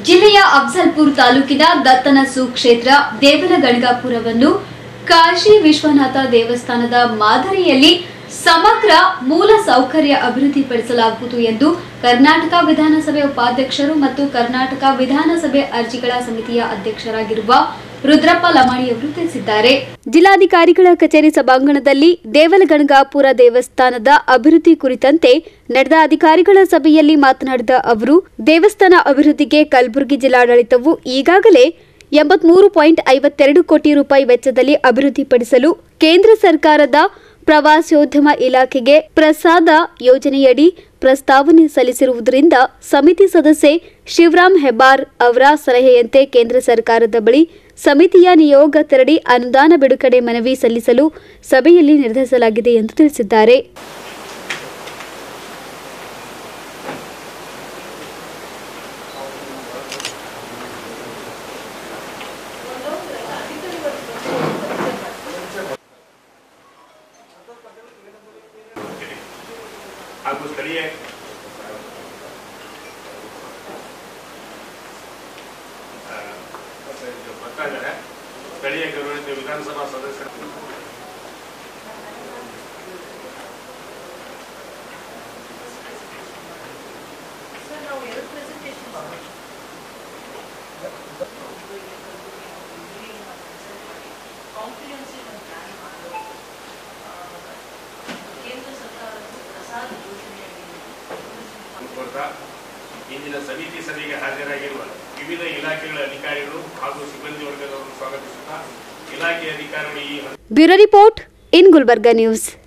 ಜಿಲ್ಲೆಯ ಅಫ್ಜಲ್ಪುರ್ ತಾಲೂಕಿನ ದತ್ತನಸು ಕ್ಷೇತ್ರ ದೇವನಗಣಗಾಪುರವನ್ನು ಕಾಶಿ ವಿಶ್ವನಾಥ ದೇವಸ್ಥಾನದ ಮಾದರಿಯಲ್ಲಿ ಸಮಗ್ರ ಮೂಲ ಸೌಕರ್ಯ ಅಭಿವೃದ್ಧಿಪಡಿಸಲಾಗುವುದು ಎಂದು ಕರ್ನಾಟಕ ವಿಧಾನಸಭೆ ಉಪಾಧ್ಯಕ್ಷರು ಮತ್ತು ಕರ್ನಾಟಕ ವಿಧಾನಸಭೆ ಅರ್ಜಿಗಳ ಸಮಿತಿಯ ಅಧ್ಯಕ್ಷರಾಗಿರುವ ರುದ್ರಪ್ಪ ಲಮಾಣಿಯವರು ತಿಳಿಸಿದ್ದಾರೆ ಜಿಲ್ಲಾಧಿಕಾರಿಗಳ ಕಚೇರಿ ಸಭಾಂಗಣದಲ್ಲಿ ದೇವಲಗಣಗಾಪುರ ದೇವಸ್ಥಾನದ ಅಭಿವೃದ್ಧಿ ಕುರಿತಂತೆ ನಡೆದ ಅಧಿಕಾರಿಗಳ ಸಭೆಯಲ್ಲಿ ಮಾತನಾಡಿದ ಅವರು ದೇವಸ್ಥಾನ ಅಭಿವೃದ್ಧಿಗೆ ಕಲಬುರಗಿ ಜಿಲ್ಲಾಡಳಿತವು ಈಗಾಗಲೇ ಎಂಬತ್ಮೂರು ಪಾಯಿಂಟ್ ಐವತ್ತೆರಡು ಕೋಟಿ ರೂಪಾಯಿ ವೆಚ್ಚದಲ್ಲಿ ಅಭಿವೃದ್ಧಿಪಡಿಸಲು ಕೇಂದ್ರ ಸರ್ಕಾರದ ಪ್ರವಾಸೋದ್ಯಮ ಇಲಾಖೆಗೆ ಪ್ರಸಾದ ಯೋಜನೆಯಡಿ ಪ್ರಸ್ತಾವನೆ ಸಲ್ಲಿಸಿರುವುದರಿಂದ ಸಮಿತಿ ಸದಸ್ಯೆ ಶಿವರಾಮ್ ಹೆಬ್ಬಾರ್ ಅವರ ಸಲಹೆಯಂತೆ ಕೇಂದ್ರ ಸರ್ಕಾರದ ಬಳಿ ಸಮಿತಿಯ ನಿಯೋಗ ತೆರಳಿ ಅನುದಾನ ಬಿಡುಗಡೆ ಮನವಿ ಸಲ್ಲಿಸಲು ಸಭೆಯಲ್ಲಿ ನಿರ್ಧರಿಸಲಾಗಿದೆ ಎಂದು ತಿಳಿಸಿದ್ದಾರೆ ಹಾಗೂ ಸ್ಥಳೀಯ ಆ, ಮತ್ತೆ ಇದು ಬರ್ತಾ ಇದ್ದಾರೆ ಸ್ಥಳೀಯ ಗೌರವಿತ ವಿಧಾನಸಭಾ ಸದಸ್ಯರು ಕೋರ್ತಾ ಇಂದಿನ ಸಮಿತಿ ಸಭೆಗೆ ಹಾಜರಾಗಿರುವ ವಿವಿಧ ಇಲಾಖೆಗಳ ಅಧಿಕಾರಿಗಳು ಹಾಗೂ ಸಿಬ್ಬಂದಿ ವರ್ಗದವರನ್ನು ಸ್ವಾಗತಿಸುತ್ತಾ ಇಲಾಖೆ ಅಧಿಕಾರಿಗಳು ಈ bureau report in Gulbarga news